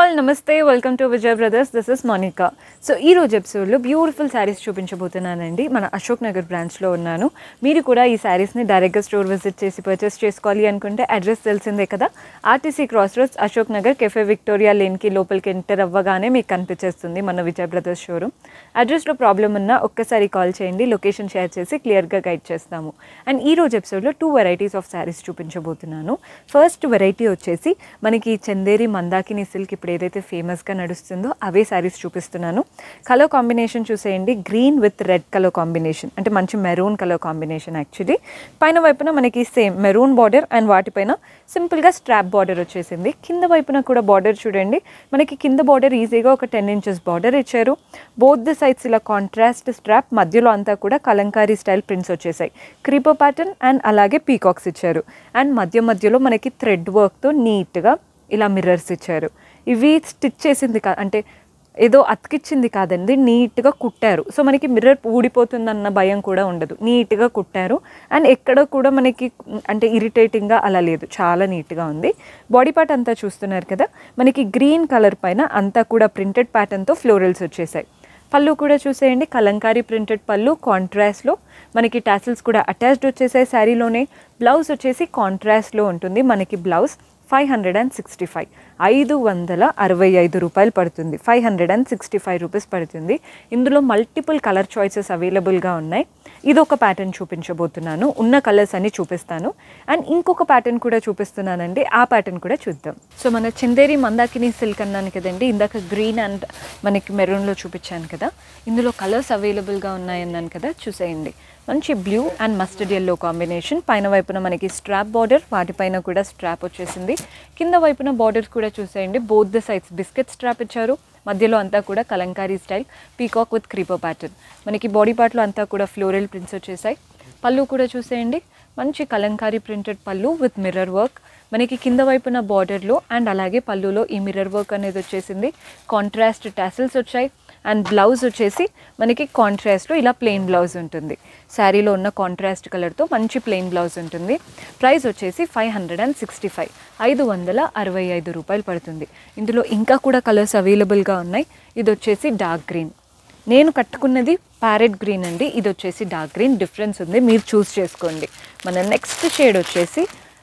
all నమస్తే welcome to Vijay brothers this is Monica so ఈ రోజు ఎపిసోడ్లో బ్యూటిఫుల్ శారీస్ చూపించబోతున్నానండి మన అశోక్ నగర్ బ్రాంచ్లో ఉన్నాను మీరు కూడా ఈ శారీస్ని డైరెక్ట్గా స్టోర్ విజిట్ చేసి పర్చేస్ చేసుకోవాలి అనుకుంటే అడ్రస్ తెలిసిందే కదా RTC cross roads Ashok Nagar cafe Victoria లేన్కి లోపలికి ఎంటర్ అవ్వగానే మీకు కనిపించేస్తుంది మన విజయ్ బ్రదర్స్ షోరూమ్ అడ్రస్లో ప్రాబ్లం ఉన్నా ఒక్కసారి కాల్ చేయండి లొకేషన్ షేర్ చేసి క్లియర్గా గైడ్ చేస్తాము అండ్ ఈ రోజు ఎపిసోడ్లో టూ వెరైటీస్ ఆఫ్ శారీస్ చూపించబోతున్నాను ఫస్ట్ వెరైటీ వచ్చేసి మనకి చందేరి మందాకిని సిల్క్ ఇప్పుడు ఏదైతే ఫేమస్గా నడుస్తుందో అవే శారీస్ చూపిస్తున్నాను కలర్ కాంబినేషన్ చూసేయండి green with red colour combination అంటే మంచి మెరూన్ కలర్ కాంబినేషన్ యాక్చువల్లీ పైన వైపున మనకి సేమ్ మెరూన్ బార్డర్ అండ్ వాటిపైన సింపుల్గా స్ట్రాప్ బార్డర్ వచ్చేసింది కింద వైపున కూడా బార్డర్ చూడండి మనకి కింద బార్డర్ ఈజీగా ఒక టెన్ ఇంచెస్ బార్డర్ ఇచ్చారు బోత్ ద సైడ్స్ ఇలా కాంట్రాస్ట్ స్ట్రాప్ మధ్యలో అంతా కూడా కలంకారీ స్టైల్ ప్రింట్స్ వచ్చేసాయి క్రీపర్ ప్యాటర్న్ అండ్ అలాగే పీకాక్స్ ఇచ్చారు అండ్ మధ్య మధ్యలో మనకి థ్రెడ్ వర్క్తో నీట్గా ఇలా మిర్రర్స్ ఇచ్చారు ఇవి స్టిచ్ చేసింది కా అంటే ఏదో అతికిచ్చింది కాదండి నీట్గా కుట్టారు సో మనకి మిర్రర్ ఊడిపోతుందన్న భయం కూడా ఉండదు నీట్గా కుట్టారు అండ్ ఎక్కడ కూడా మనకి అంటే ఇరిటేటింగ్గా అలా లేదు చాలా నీట్గా ఉంది బాడీ పార్ట్ అంతా చూస్తున్నారు కదా మనకి గ్రీన్ కలర్ పైన అంతా కూడా ప్రింటెడ్ ప్యాటర్న్తో ఫ్లోరల్స్ వచ్చేసాయి పళ్ళు కూడా చూసేయండి కలంకారీ ప్రింటెడ్ పళ్ళు కాంట్రాస్ట్లో మనకి టాసిల్స్ కూడా అటాచ్డ్ వచ్చేసాయి శారీలోనే బ్లౌజ్ వచ్చేసి కాంట్రాస్ట్లో ఉంటుంది మనకి blouse five hundred and sixty five ఐదు వందల అరవై ఐదు రూపాయలు పడుతుంది five hundred and sixty five rupees పడుతుంది ఇందులో మల్టిపుల్ కలర్ చాయిసెస్ అవైలబుల్గా ఉన్నాయి ఇది ఒక ప్యాటర్న్ చూపించబోతున్నాను ఉన్న కలర్స్ అన్ని చూపిస్తాను అండ్ ఇంకొక ప్యాటర్న్ కూడా చూపిస్తున్నానండి ఆ ప్యాటర్న్ కూడా చూద్దాం సో మన చందేరి మందాకిని సిల్క్ అన్నాను కదండి ఇందాక గ్రీన్ అండ్ మనకి మెరూన్లో చూపించాను కదా ఇందులో కలర్స్ అవైలబుల్గా ఉన్నాయన్నాను కదా చూసేయండి మంచి blue and mustard yellow combination పైన వైపున మనకి స్ట్రాప్ బార్డర్ వాటిపైన కూడా స్ట్రాప్ వచ్చేసింది కింద వైపున బార్డర్స్ కూడా చూసేయండి both the sides biscuit strap ఇచ్చారు మధ్యలో అంతా కూడా Kalamkari style peacock with creeper pattern మనకి బాడీ పార్ట్లో అంతా కూడా ఫ్లోరల్ ప్రింట్స్ వచ్చేసాయి పళ్ళు కూడా చూసేయండి మంచి Kalamkari printed pallu with mirror work మనకి కింద వైపున బార్డర్లో అండ్ అలాగే పళ్ళులో ఈ మిర్రర్ వర్క్ అనేది వచ్చేసింది కాంట్రాస్ట్ టాసిల్స్ వచ్చాయి అండ్ బ్లౌజ్ వచ్చేసి మనకి కాంట్రాస్ట్లో ఇలా ప్లెయిన్ బ్లౌజ్ ఉంటుంది శారీలో ఉన్న కాంట్రాస్ట్ కలర్తో మంచి ప్లెయిన్ బ్లౌజ్ ఉంటుంది ప్రైస్ వచ్చేసి five hundred and sixty five ఐదు వందల అరవై ఐదు రూపాయలు పడుతుంది ఇందులో ఇంకా కూడా కలర్స్ అవైలబుల్గా ఉన్నాయి ఇది వచ్చేసి డార్క్ గ్రీన్ నేను కట్టుకున్నది ప్యారెట్ గ్రీన్ అండి ఇది వచ్చేసి డార్క్ గ్రీన్ డిఫరెన్స్ ఉంది మీరు చూస్ చేసుకోండి మన నెక్స్ట్ షేడ్ వచ్చేసి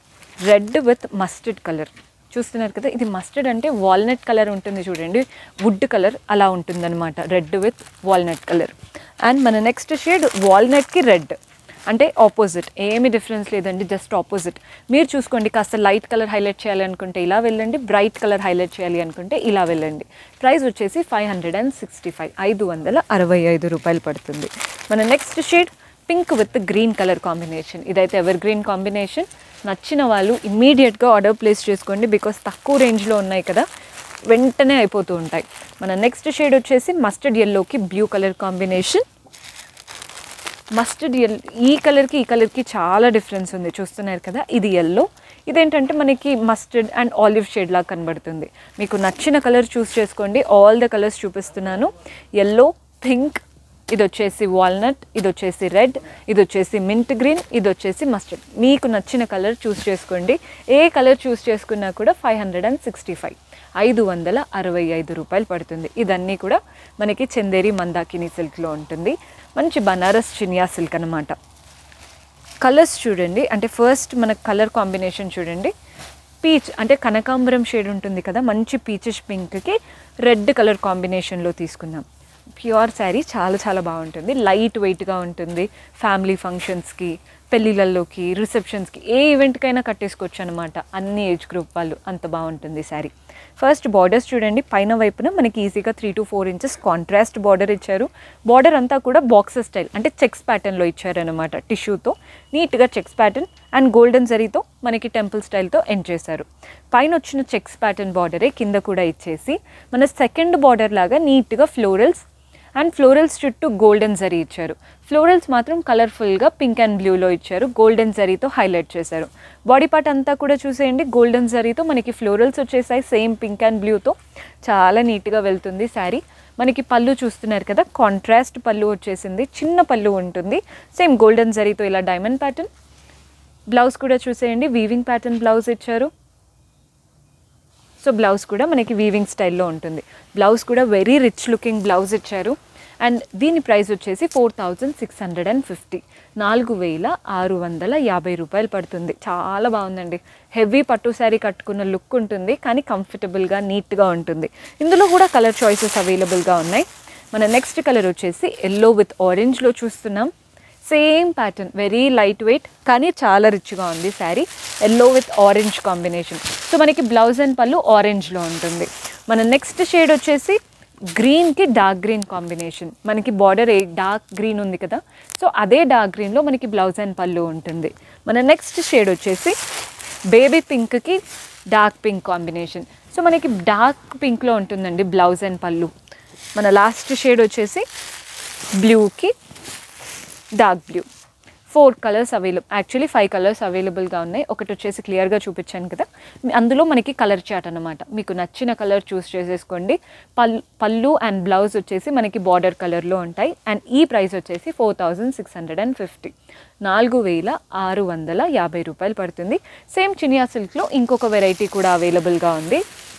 రెడ్ విత్ మస్టర్డ్ కలర్ చూస్తున్నారు కదా ఇది మస్టర్డ్ అంటే వాల్నట్ కలర్ ఉంటుంది చూడండి వుడ్ కలర్ అలా ఉంటుందన్నమాట red with walnut colour and మన నెక్స్ట్ షేడ్ వాల్నట్కి రెడ్ అంటే ఆపోజిట్ ఏమి డిఫరెన్స్ లేదండి జస్ట్ ఆపోజిట్ మీరు చూసుకోండి కాస్త లైట్ కలర్ హైలైట్ చేయాలి అనుకుంటే ఇలా వెళ్ళండి బ్రైట్ కలర్ హైలైట్ చేయాలి అనుకుంటే ఇలా వెళ్ళండి ప్రైస్ వచ్చేసి five hundred and sixty five ఐదు వందల అరవై ఐదు రూపాయలు పడుతుంది మన next shade pink with green colour combination ఇదైతే ఎవర్ గ్రీన్ కాంబినేషన్ నచ్చిన వాళ్ళు ఇమ్మీడియట్గా ఆర్డర్ ప్లేస్ చేసుకోండి బికాస్ తక్కువ రేంజ్లో ఉన్నాయి కదా వెంటనే అయిపోతూ ఉంటాయి మన నెక్స్ట్ షేడ్ వచ్చేసి మస్టర్డ్ ఎల్లోకి బ్లూ కలర్ కాంబినేషన్ మస్టర్డ్ ఎల్ ఈ కలర్కి ఈ కలర్కి చాలా డిఫరెన్స్ ఉంది చూస్తున్నారు కదా ఇది ఎల్లో ఇదేంటంటే మనకి మస్టర్డ్ అండ్ ఆలివ్ షేడ్ లాగా కనబడుతుంది మీకు నచ్చిన కలర్ చూస్ చేసుకోండి ఆల్ ద కలర్స్ చూపిస్తున్నాను ఎల్లో పింక్ ఇది వచ్చేసి వాల్నట్ ఇది వచ్చేసి రెడ్ ఇది వచ్చేసి మింట్ గ్రీన్ ఇది వచ్చేసి మస్టర్డ్ మీకు నచ్చిన కలర్ చూస్ చేసుకోండి ఏ కలర్ చూస్ చేసుకున్నా కూడా five hundred and sixty five ఐదు వందల అరవై ఐదు రూపాయలు పడుతుంది ఇదన్నీ కూడా మనకి చందేరి మందాకిని సిల్క్లో ఉంటుంది మంచి బనారస్ చినియా సిల్క్ అనమాట కలర్స్ చూడండి అంటే ఫస్ట్ మనకు కలర్ కాంబినేషన్ చూడండి పీచ్ అంటే కనకాంబరం షేడ్ ఉంటుంది కదా మంచి పీచెస్ పింక్కి రెడ్ కలర్ కాంబినేషన్లో తీసుకున్నాం ప్యూర్ శారీ చాలా చాలా బాగుంటుంది లైట్ వెయిట్గా ఉంటుంది ఫ్యామిలీ ఫంక్షన్స్కి పెళ్ళిళ్ళల్లోకి రిసెప్షన్స్కి ఏ ఈవెంట్కైనా కట్టేసుకోవచ్చు అనమాట అన్ని ఏజ్ గ్రూప్ వాళ్ళు అంత బాగుంటుంది శారీ ఫస్ట్ బార్డర్స్ చూడండి పైన వైపున మనకి ఈజీగా three to four inches contrast border ఇచ్చారు బార్డర్ అంతా కూడా బాక్సెస్ స్టైల్ అంటే చెక్స్ ప్యాటర్న్లో ఇచ్చారనమాట టిష్యూతో నీట్గా చెక్స్ ప్యాటర్న్ అండ్ గోల్డెన్ జరీతో మనకి టెంపుల్ స్టైల్తో ఎండ్ చేశారు పైన వచ్చిన చెక్స్ ప్యాటర్న్ బార్డరే కింద కూడా ఇచ్చేసి మన సెకండ్ బార్డర్ లాగా నీట్గా ఫ్లోరల్స్ అండ్ ఫ్లోరల్స్ చుట్టూ గోల్డెన్ జరీ ఇచ్చారు ఫ్లోరల్స్ మాత్రం కలర్ఫుల్గా పింక్ అండ్ బ్లూలో ఇచ్చారు గోల్డెన్ జరీతో హైలైట్ చేశారు బాడీ పార్ట్ అంతా కూడా చూసేయండి గోల్డెన్ జరీతో మనకి ఫ్లోరల్స్ వచ్చేసాయి సేమ్ పింక్ అండ్ బ్లూతో చాలా నీట్గా వెళ్తుంది శారీ మనకి పళ్ళు చూస్తున్నారు కదా కాంట్రాస్ట్ పళ్ళు వచ్చేసింది చిన్న పళ్ళు ఉంటుంది సేమ్ గోల్డెన్ జరీతో ఇలా డైమండ్ ప్యాటర్న్ బ్లౌజ్ కూడా చూసేయండి వీవింగ్ ప్యాటర్న్ బ్లౌజ్ ఇచ్చారు సో బ్లౌజ్ కూడా మనకి వీవింగ్ స్టైల్లో ఉంటుంది బ్లౌజ్ కూడా వెరీ రిచ్ లుకింగ్ బ్లౌజ్ ఇచ్చారు అండ్ దీని ప్రైస్ వచ్చేసి four thousand six hundred and fifty నాలుగు వేల ఆరు వందల యాభై రూపాయలు పడుతుంది చాలా బాగుందండి హెవీ పట్టు శారీ కట్టుకున్న లుక్ ఉంటుంది కానీ కంఫర్టబుల్గా నీట్గా ఉంటుంది ఇందులో కూడా కలర్ చాయిసెస్ అవైలబుల్గా ఉన్నాయి మన నెక్స్ట్ కలర్ వచ్చేసి ఎల్లో విత్ ఆరెంజ్లో చూస్తున్నాం same pattern very light weight కానీ చాలా రిచ్గా ఉంది sari yellow with orange combination so మనకి బ్లౌజ్ అండ్ పళ్ళు ఆరెంజ్లో ఉంటుంది మన నెక్స్ట్ షేడ్ వచ్చేసి గ్రీన్కి డార్క్ గ్రీన్ కాంబినేషన్ మనకి బార్డర్ ఏ డార్క్ గ్రీన్ ఉంది కదా సో అదే డార్క్ గ్రీన్లో మనకి బ్లౌజ్ అండ్ పళ్ళు ఉంటుంది మన నెక్స్ట్ షేడ్ వచ్చేసి బేబీ పింక్కి డార్క్ పింక్ కాంబినేషన్ సో మనకి డార్క్ పింక్లో ఉంటుందండి బ్లౌజ్ అండ్ పళ్ళు మన లాస్ట్ షేడ్ వచ్చేసి బ్లూకి dark blue four colours available actually five colours అవైలబుల్గా ఉన్నాయి ఒకటి వచ్చేసి క్లియర్గా చూపించాను కదా అందులో మనకి కలర్ చాట్ అనమాట మీకు నచ్చిన కలర్ చూస్ చేసేసుకోండి పల్ పళ్ళు అండ్ బ్లౌజ్ వచ్చేసి మనకి బార్డర్ కలర్లో ఉంటాయి అండ్ ఈ ప్రైస్ వచ్చేసి four thousand six hundred and fifty నాలుగు వేల ఆరు వందల యాభై రూపాయలు పడుతుంది సేమ్ చినియా సిల్క్లో ఇంకొక వెరైటీ కూడా అవైలబుల్గా ఉంది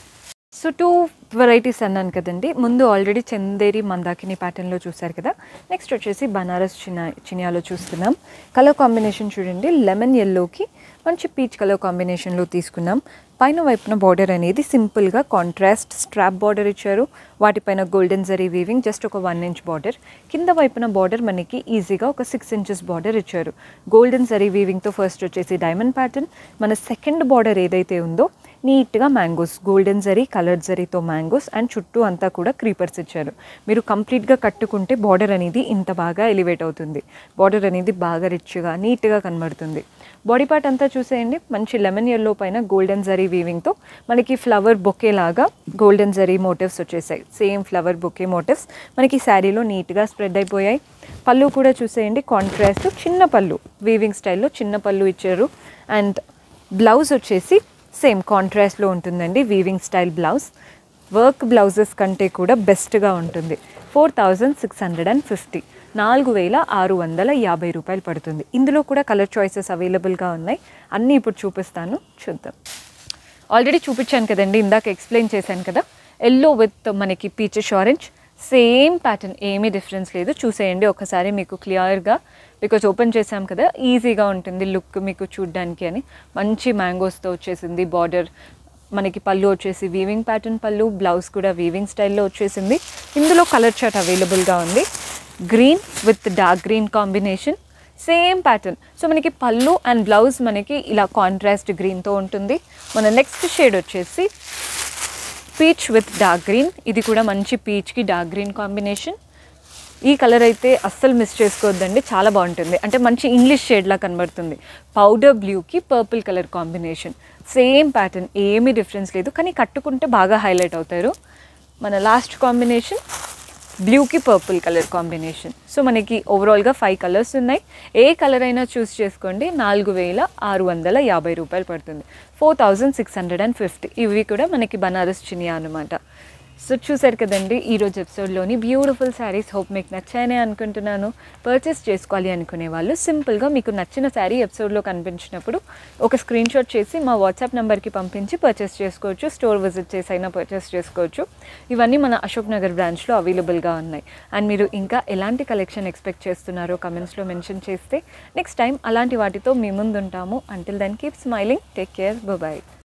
సో టూ వెరైటీస్ అన్నాను కదండి ముందు ఆల్రెడీ చందేరి మందాకిని ప్యాటర్న్లో చూసారు కదా నెక్స్ట్ వచ్చేసి బనారస్ చినా చినియాలో చూస్తున్నాం కలర్ కాంబినేషన్ చూడండి లెమన్ ఎల్లోకి మంచి పీచ్ కలర్ కాంబినేషన్లో తీసుకున్నాం పైన వైపున బార్డర్ అనేది సింపుల్గా కాంట్రాస్ట్ స్ట్రాప్ బార్డర్ ఇచ్చారు వాటిపైన గోల్డెన్ జరీ వీవింగ్ జస్ట్ ఒక వన్ ఇంచ్ బార్డర్ కింద వైపున బార్డర్ మనకి ఈజీగా ఒక సిక్స్ ఇంచెస్ బార్డర్ ఇచ్చారు గోల్డెన్ జరీ వీవింగ్తో ఫస్ట్ వచ్చేసి డైమండ్ ప్యాటర్న్ మన సెకండ్ బార్డర్ ఏదైతే ఉందో నీట్గా మ్యాంగోస్ గోల్డెన్ జరీ కలర్ జరీతో మ్యాంగోస్ అండ్ చుట్టూ అంతా కూడా క్రీపర్స్ ఇచ్చారు మీరు కంప్లీట్గా కట్టుకుంటే బార్డర్ అనేది ఇంత బాగా ఎలివేట్ అవుతుంది బార్డర్ అనేది బాగా రిచ్గా నీట్గా కనబడుతుంది బాడీ పార్ట్ అంతా చూసేయండి మంచి లెమన్ ఎల్లో పైన గోల్డెన్ జరీ వీవింగ్తో మనకి ఫ్లవర్ బొకే లాగా గోల్డెన్ జరీ మోటివ్స్ వచ్చేసాయి సేమ్ ఫ్లవర్ బొకే మోటివ్స్ మనకి శారీలో నీట్గా స్ప్రెడ్ అయిపోయాయి పళ్ళు కూడా చూసేయండి కాంట్రాస్ట్ చిన్న పళ్ళు వీవింగ్ స్టైల్లో చిన్న పళ్ళు ఇచ్చారు అండ్ బ్లౌజ్ వచ్చేసి సేమ్ కాంట్రాస్ట్లో ఉంటుందండి weaving style blouse work blouses కంటే కూడా బెస్ట్గా ఉంటుంది four thousand six hundred and fifty నాలుగు వేల ఆరు వందల యాభై రూపాయలు పడుతుంది ఇందులో కూడా కలర్ చాయిసెస్ అవైలబుల్గా ఉన్నాయి అన్నీ ఇప్పుడు చూపిస్తాను చూద్దాం ఆల్రెడీ చూపించాను కదండి ఇందాక ఎక్స్ప్లెయిన్ చేశాను కదా ఎల్లో విత్ మనకి పీచెస్ ఆరెంజ్ సేమ్ ప్యాటర్న్ ఏమీ డిఫరెన్స్ లేదు చూసేయండి ఒకసారి మీకు క్లియర్గా బికాజ్ ఓపెన్ చేసాం కదా ఈజీగా ఉంటుంది లుక్ మీకు చూడ్డానికి అని మంచి మ్యాంగోస్తో వచ్చేసింది బార్డర్ మనకి పళ్ళు వచ్చేసి వీవింగ్ ప్యాటర్న్ పళ్ళు బ్లౌజ్ కూడా వీవింగ్ స్టైల్లో వచ్చేసింది ఇందులో కలర్ చార్ట్ అవైలబుల్గా ఉంది green with dark green combination same pattern so మనకి పళ్ళు అండ్ బ్లౌజ్ మనకి ఇలా కాంట్రాస్ట్ గ్రీన్తో ఉంటుంది మన నెక్స్ట్ షేడ్ వచ్చేసి పీచ్ విత్ డార్క్ గ్రీన్ ఇది కూడా మంచి పీచ్కి డార్క్ గ్రీన్ కాంబినేషన్ ఈ కలర్ అయితే అస్సలు మిస్ చేసుకోవద్దండి చాలా బాగుంటుంది అంటే మంచి ఇంగ్లీష్ షేడ్లా కనబడుతుంది పౌడర్ బ్లూకి purple colour combination same pattern ఏమీ డిఫరెన్స్ లేదు కానీ కట్టుకుంటే బాగా హైలైట్ అవుతారు మన లాస్ట్ కాంబినేషన్ బ్లూకి పర్పుల్ కలర్ కాంబినేషన్ సో మనకి ఓవరాల్గా ఫైవ్ కలర్స్ ఉన్నాయి ఏ కలర్ అయినా చూస్ చేసుకోండి నాలుగు వేల ఆరు వందల యాభై రూపాయలు పడుతుంది four thousand six hundred and fifty ఇవి కూడా మనకి బనారస్ చినియా అనమాట సో చూసారు కదండి ఈరోజు ఎపిసోడ్లోని బ్యూటిఫుల్ శారీస్ హోప్ మీకు నచ్చాయని అనుకుంటున్నాను పర్చేస్ చేసుకోవాలి అనుకునే వాళ్ళు సింపుల్గా మీకు నచ్చిన శారీ ఎపిసోడ్లో కనిపించినప్పుడు ఒక స్క్రీన్ షాట్ చేసి మా వాట్సాప్ నెంబర్కి పంపించి పర్చేస్ చేసుకోవచ్చు స్టోర్ విజిట్ చేసి అయినా పర్చేస్ చేసుకోవచ్చు ఇవన్నీ మన అశోక్ నగర్ బ్రాంచ్లో అవైలబుల్గా ఉన్నాయి అండ్ మీరు ఇంకా ఎలాంటి కలెక్షన్ ఎక్స్పెక్ట్ చేస్తున్నారో కమెంట్స్లో మెన్షన్ చేస్తే నెక్స్ట్ టైం అలాంటి వాటితో మీ ముందు ఉంటాము until then keep smiling take care bye